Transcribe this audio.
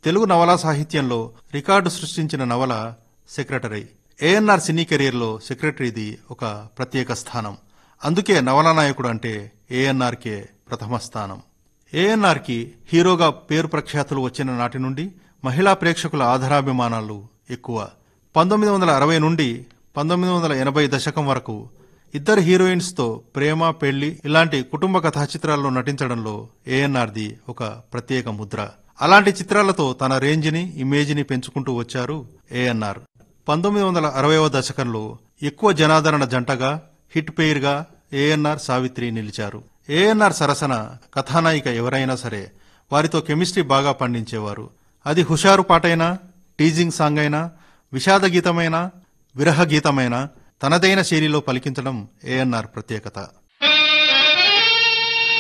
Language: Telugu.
తెలుగు నవలా సాహిత్యంలో రికార్డు సృష్టించిన నవల సెక్రటరీ ఏఎన్ఆర్ సినీ కెరీర్లో సెక్రటరీది ఒక ప్రత్యేక స్థానం అందుకే నవలా నాయకుడు అంటే ఏఎన్ఆర్కే ప్రథమ స్థానం ఏఎన్ఆర్కి హీరోగా పేరు ప్రఖ్యాతులు వచ్చిన నాటి నుండి మహిళా ప్రేక్షకుల ఆధారాభిమానాలు ఎక్కువ పంతొమ్మిది వందల అరవై నుండి పంతొమ్మిది వందల ఎనభై దశకం వరకు ఇద్దరు హీరోయిన్స్తో ప్రేమ పెళ్లి ఇలాంటి కుటుంబ కథా చిత్రాల్లో నటించడంలో ఏఎన్ఆర్ది ఒక ప్రత్యేక ముద్ర అలాంటి చిత్రాలతో తన రేంజ్ని ఇమేజ్ని పెంచుకుంటూ వచ్చారు ఏఎన్ఆర్ పంతొమ్మిది వందల అరవైవ దశకంలో ఎక్కువ జనాదరణ జంటగా హిట్ పెయిర్గా ఏఎన్ఆర్ సావిత్రి నిలిచారు ఏఎన్ఆర్ సరసన కథానాయిక ఎవరైనా సరే వారితో కెమిస్ట్రీ బాగా పండించేవారు అది హుషారు పాటైనా టీజింగ్ సాంగ్ అయినా విషాద గీతమైనా విరహ గీతమైనా తనదైన శైలిలో పలికించడం ఏఎన్ఆర్ ప్రత్యేకత